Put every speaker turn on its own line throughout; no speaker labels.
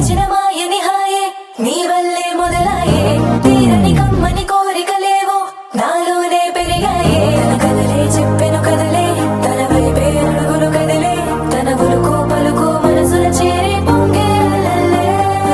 పిలిచిన మాయని హాయే నీ వల్లే మొదలాయే తీరని కమ్మని కోరికలేవో నాలోనే పెరిగాయే తన కదలే చెప్పెను కదలే తన వైపే అడుగులు కదిలే తన ఉలుకు పలుకు మనసుల చేరి పొంగే అలలే.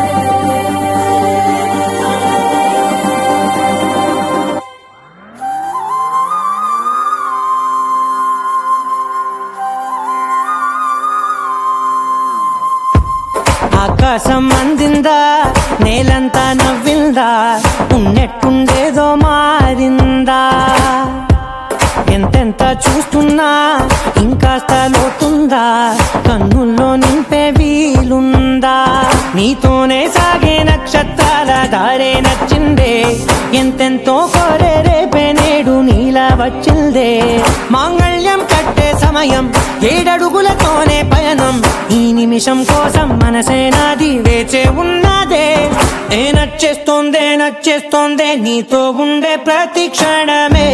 ఆకాశం అందిందా నేలంతా నవ్విందా ఉన్నట్టుండేదో మారిందా ఎంతెంత చూస్తున్నా ఇంకాస్త లోతుందా కన్నుల్లో నింపే వీలుందా నీతోనే సాగే నక్షత్రాల దారే నచ్చిందే ఎంతెంతో కోరే రేపే నేడు నీలా వచ్చిందే మాంగళ్యం కట్టే సమయం ఏడడుగులతోనే పయనం ఈ నిమిషం కోసం మనసే నాది వేచే ఉన్నదే ఏ నచ్చేస్తోందే నచ్చేస్తోందే నీతో ఉండే ప్రతి క్షణమే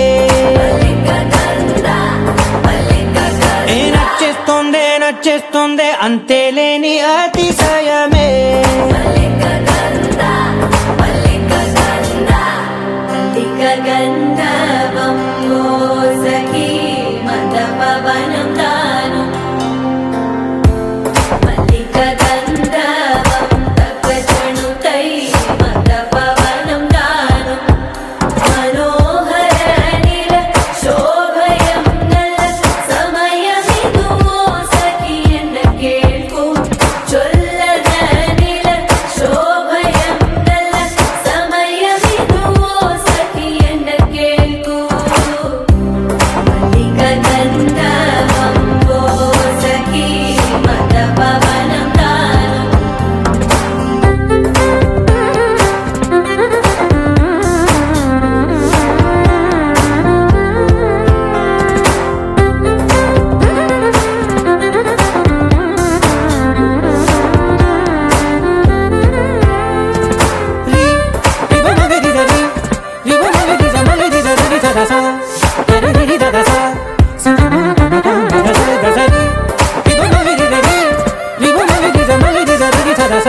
ఏ నచ్చేస్తోందే నచ్చేస్తోందే అంతే లేని అతిశయమే
గంధవం మోసకి మదపవనం తాను మల్లిక గంధవం తగ్గచణుతై మదపవనం తాను మనోహర నిల శోభయం నల సమయమిదు మోసకి ఎన్న కేಳ್ಕು చొల్లద నిల శోభయం నల సమయమిదు మోసకి ఎన్న కేಳ್కు మల్లిక గంధవం మోసకి మదపవనం తాను
రి రివ మగరి రరి రివ మగరి రమలి రరి దదస రరి రి దదస దసరి రివ మగరి రరి రివ మగరి రమలి రరి దదస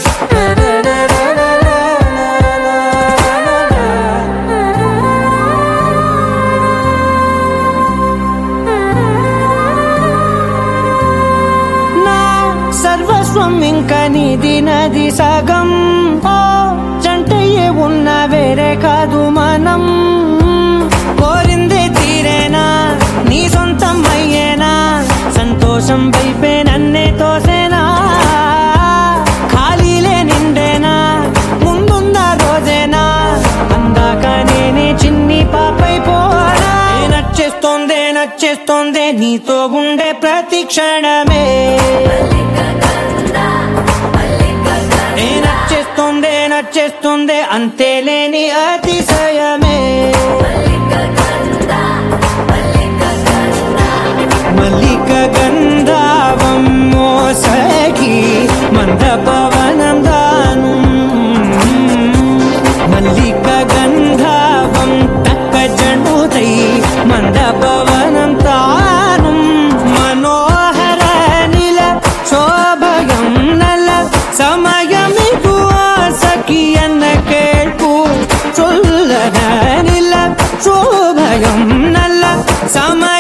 నా సర్వస్వం ఇంక నీది నది సగం ఓ జంటయ్యే ఉన్న వేరే కాదు మనం కోరిందే తీరేనా నీ సొంతం అయ్యేనా సంతోషం వైపే నన్నే తోసేనా ఖాళీలే నిండేనా ముందున్న రోజేనా అందాక నేనే చిన్ని పాపై పోనా ఏ నచ్చేస్తోందే నచ్చేస్తోందే నీతో ఉండే ప్రతి క్షణమే ఏ నచ్చేస్తోందే నచ్చేస్తోందే అంతే లేని అతిశయమే మల్లిక గంధావం మోసగి మంద పవనం దాను మల్లిక గంధావం తక్క జండుతై మంద పవనం తాను మనోహర నిల శోభయం నల సమయమిದು ಸಖಿಯನ್ನ ಕೇಳ್ಕು ಚೊಲ್ಲದ ನಿಲ್ಲ ಶೋಭಯಂ ನಲ್ಲ ಸಮ